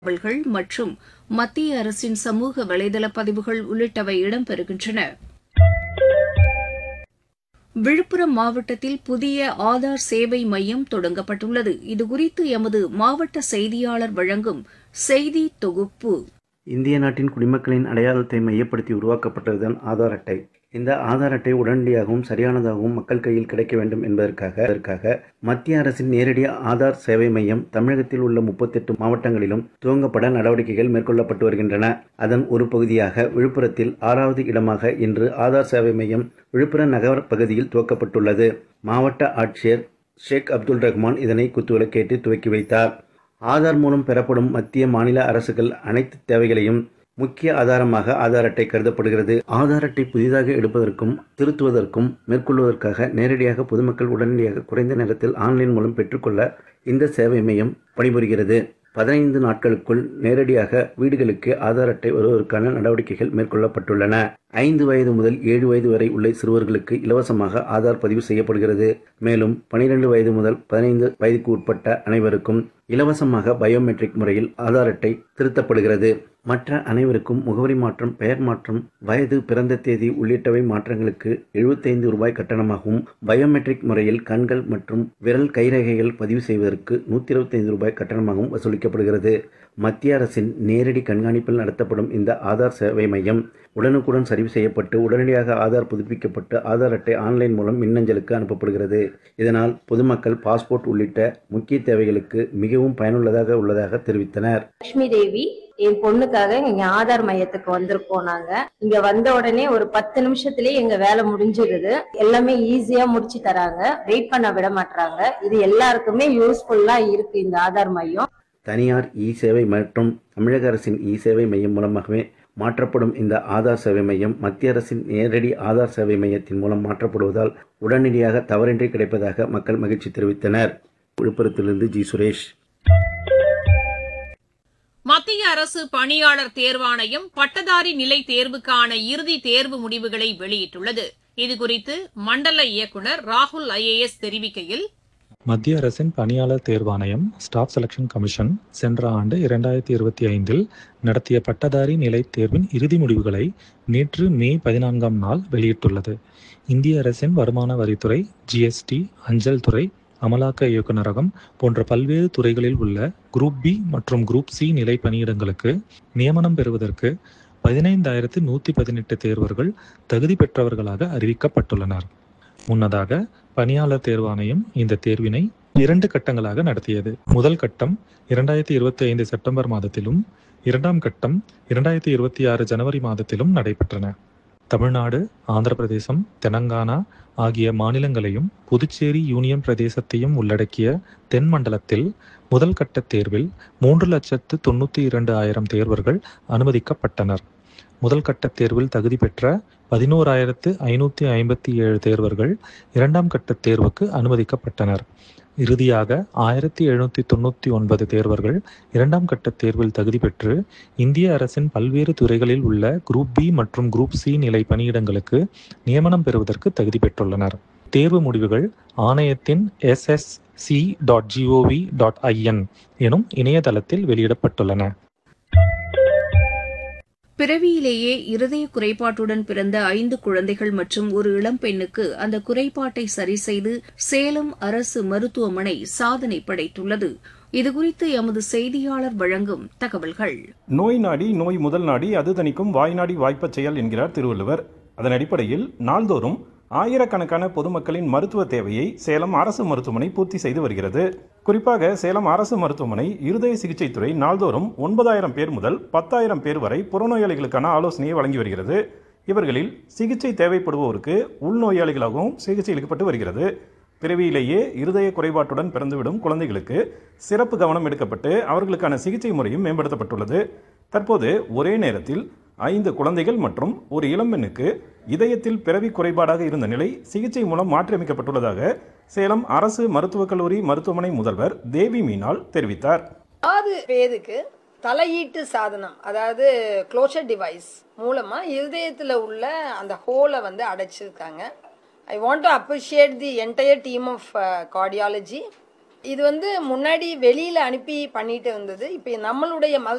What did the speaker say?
தகவல்கள் மற்றும் மத்திய அரசின் சமூக வலைதள பதிவுகள் உள்ளிட்டவை இடம்பெறுகின்றன விழுப்புரம் மாவட்டத்தில் புதிய ஆதார் சேவை மையம் தொடங்கப்பட்டுள்ளது இதுகுறித்து எமது மாவட்ட செய்தியாளர் வழங்கும் செய்தி தொகுப்பு இந்திய நாட்டின் குடிமக்களின் அடையாளத்தை மையப்படுத்தி உருவாக்கப்பட்டதுதான் ஆதார் அட்டை இந்த ஆதார் அட்டை உடனடியாகவும் சரியானதாகவும் மக்கள் கையில் கிடைக்க வேண்டும் என்பதற்காக அதற்காக மத்திய அரசின் நேரடி ஆதார் சேவை மையம் தமிழகத்தில் உள்ள முப்பத்தெட்டு மாவட்டங்களிலும் துவங்கப்பட நடவடிக்கைகள் மேற்கொள்ளப்பட்டு வருகின்றன அதன் ஒரு பகுதியாக விழுப்புரத்தில் ஆறாவது இடமாக இன்று ஆதார் சேவை மையம் விழுப்புரம் நகர பகுதியில் துவக்கப்பட்டுள்ளது மாவட்ட ஆட்சியர் ஷேக் அப்துல் ரஹ்மான் இதனை குத்துவிளக்கேற்றி துவக்கி வைத்தார் ஆதார் மூலம் பெறப்படும் மத்திய மாநில அரசுகள் அனைத்து தேவைகளையும் முக்கிய ஆதாரமாக ஆதார் அட்டை கருதப்படுகிறது ஆதார் அட்டை புதிதாக எடுப்பதற்கும் திருத்துவதற்கும் மேற்கொள்வதற்காக நேரடியாக பொதுமக்கள் உடனடியாக குறைந்த நேரத்தில் ஆன்லைன் மூலம் பெற்றுக்கொள்ள இந்த சேவை மையம் பணிபுரிகிறது பதினைந்து நாட்களுக்குள் நேரடியாக வீடுகளுக்கு ஆதார் அட்டை வருவதற்கான நடவடிக்கைகள் மேற்கொள்ளப்பட்டுள்ளன ஐந்து வயது முதல் ஏழு வயது வரை உள்ள சிறுவர்களுக்கு இலவசமாக ஆதார் பதிவு செய்யப்படுகிறது மேலும் பனிரெண்டு வயது முதல் பதினைந்து வயதுக்கு உட்பட்ட அனைவருக்கும் இலவசமாக பயோமெட்ரிக் முறையில் ஆதார் அட்டை திருத்தப்படுகிறது மற்ற அனைவருக்கும் முகவரி மாற்றம் பெயர் மாற்றம் வயது பிறந்த தேதி உள்ளிட்டவை மாற்றங்களுக்கு எழுபத்தைந்து ரூபாய் கட்டணமாகவும் பயோமெட்ரிக் முறையில் கண்கள் மற்றும் விரல் கைரேகைகள் பதிவு செய்வதற்கு நூற்றி இருபத்தைந்து ரூபாய் கட்டணமாகவும் வசூலிக்கப்படுகிறது மத்திய அரசின் நேரடி கண்காணிப்பில் நடத்தப்படும் இந்த ஆதார் சேவை மையம் உடனுக்குடன் சரிவு செய்யப்பட்டு உடனடியாக ஆதார் புதுப்பிக்கப்பட்டு ஆதார் அட்டை ஆன்லைன் மூலம் மின்னஞ்சலுக்கு அனுப்பப்படுகிறது இதனால் பொதுமக்கள் பாஸ்போர்ட் உள்ளிட்ட முக்கிய தேவைகளுக்கு மிகவும் பயனுள்ளதாக உள்ளதாக தெரிவித்தனர் லட்சுமி தேவி என் பொண்ணுக்காக எங்க ஆதார் மையத்துக்கு வந்திருக்கோம் நாங்க இங்க வந்த உடனே ஒரு பத்து நிமிஷத்துலயே எங்க வேலை முடிஞ்சிருது எல்லாமே ஈஸியா முடிச்சு தராங்க வெயிட் பண்ண விட மாட்டாங்க இது எல்லாருக்குமே யூஸ்ஃபுல்லா இருக்கு இந்த ஆதார் மையம் தனியார் இ சேவை மற்றும் தமிழக அரசின் இ சேவை மையம் மூலமாகவே மாற்றப்படும் இந்த ஆதார் சேவை மையம் மத்திய அரசின் நேரடி ஆதார் சேவை மையத்தின் மூலம் மாற்றப்படுவதால் உடனடியாக தவறின்றி கிடைப்பதாக மக்கள் மகிழ்ச்சி தெரிவித்தனர் விழுப்புரத்திலிருந்து ஜி சுரேஷ் மத்திய அரசு பணியாளர் தேர்வாணையம் பட்டதாரி நிலை தேர்வுக்கான இறுதி தேர்வு முடிவுகளை வெளியிட்டுள்ளது இதுகுறித்து மண்டல இயக்குநர் ராகுல் ஐஏஎஸ் தெரிவிக்கையில் மத்திய அரசின் பணியாளர் தேர்வாணையம் ஸ்டாஃப் செலக்ஷன் கமிஷன் சென்ற ஆண்டு இரண்டாயிரத்தி இருபத்தி ஐந்தில் நடத்திய பட்டதாரி நிலை தேர்வின் இறுதி முடிவுகளை நேற்று மே பதினான்காம் நாள் வெளியிட்டுள்ளது இந்திய அரசின் வருமான வரித்துறை ஜிஎஸ்டி அஞ்சல் துறை அமலாக்க இயக்குநரகம் போன்ற பல்வேறு துறைகளில் உள்ள குரூப் பி மற்றும் குரூப் சி நிலை பணியிடங்களுக்கு நியமனம் பெறுவதற்கு பதினைந்தாயிரத்து நூற்றி பதினெட்டு தேர்வர்கள் தகுதி பெற்றவர்களாக அறிவிக்கப்பட்டுள்ளனர் முன்னதாக பணியாளர் தேர்வாணையம் இந்த தேர்வினை இரண்டு கட்டங்களாக நடத்தியது முதல் கட்டம் இரண்டாயிரத்தி இருபத்தி ஐந்து செப்டம்பர் மாதத்திலும் இரண்டாம் கட்டம் இரண்டாயிரத்தி இருபத்தி ஆறு ஜனவரி மாதத்திலும் நடைபெற்றன தமிழ்நாடு ஆந்திர பிரதேசம் தெலங்கானா ஆகிய மாநிலங்களையும் புதுச்சேரி யூனியன் பிரதேசத்தையும் உள்ளடக்கிய தென் மண்டலத்தில் முதல் கட்ட தேர்வில் மூன்று லட்சத்து தொண்ணூற்றி இரண்டு ஆயிரம் தேர்வர்கள் அனுமதிக்கப்பட்டனர் முதல் கட்ட தேர்வில் தகுதி பெற்ற பதினோராயிரத்து ஐநூற்றி ஐம்பத்தி ஏழு தேர்வர்கள் இரண்டாம் கட்ட தேர்வுக்கு அனுமதிக்கப்பட்டனர் இறுதியாக ஆயிரத்தி எழுநூற்றி தொண்ணூற்றி ஒன்பது தேர்வர்கள் இரண்டாம் கட்ட தேர்வில் தகுதி பெற்று இந்திய அரசின் பல்வேறு துறைகளில் உள்ள குரூப் பி மற்றும் குரூப் சி நிலை பணியிடங்களுக்கு நியமனம் பெறுவதற்கு தகுதி பெற்றுள்ளனர் தேர்வு முடிவுகள் ஆணையத்தின் SSC dot GOV dot IN எனும் இணையதளத்தில் வெளியிடப்பட்டுள்ளன பிறவியிலேயே இருதய குறைபாட்டுடன் பிறந்த ஐந்து குழந்தைகள் மற்றும் ஒரு இளம்பெண்ணுக்கு அந்த குறைபாட்டை சரிசெய்து சேலம் அரசு மருத்துவமனை சாதனை படைத்துள்ளது இதுகுறித்து எமது செய்தியாளர் வழங்கும் தகவல்கள் நோய் நாடி நோய் முதல் நாடி அது தணிக்கும் வாய்நாடி வாய்ப்பச் செயல் என்கிறார் திருவள்ளுவர் அதன் அடிப்படையில் நாள்தோறும் ஆயிரக்கணக்கான பொதுமக்களின் மருத்துவ தேவையை சேலம் அரசு மருத்துவமனை பூர்த்தி செய்து வருகிறது குறிப்பாக சேலம் அரசு மருத்துவமனை இருதய சிகிச்சைத்துறை நாள்தோறும் ஒன்பதாயிரம் பேர் முதல் பத்தாயிரம் பேர் வரை புறநோயாளிகளுக்கான ஆலோசனையை வழங்கி வருகிறது இவர்களில் சிகிச்சை தேவைப்படுவோருக்கு உள்நோயாளிகளாகவும் சிகிச்சை அளிக்கப்பட்டு வருகிறது பிறவியிலேயே இருதய குறைபாட்டுடன் பிறந்துவிடும் குழந்தைகளுக்கு சிறப்பு கவனம் எடுக்கப்பட்டு அவர்களுக்கான சிகிச்சை முறையும் மேம்படுத்தப்பட்டுள்ளது தற்போது ஒரே நேரத்தில் ஐந்து குழந்தைகள் மற்றும் ஒரு இளம்பெண்ணுக்கு இதயத்தில் பிறவி குறைபாடாக இருந்த நிலை சிகிச்சை மூலம் மாற்றியமைக்கப்பட்டுள்ளதாக சேலம் அரசு மருத்துவக் கல்லூரி மருத்துவமனை முதல்வர் தேவி மீனால் தெரிவித்தார் ஆறு பேருக்கு தலையீட்டு சாதனம் அதாவது க்ளோஷர் டிவைஸ் மூலமா இருதயத்தில் உள்ள அந்த ஹோலை வந்து அடைச்சிருக்காங்க I want to appreciate the entire team of cardiology இது வந்து முன்னாடி வெளியில் அனுப்பி பண்ணிட்டு இருந்தது இப்போ நம்மளுடைய மருத்துவ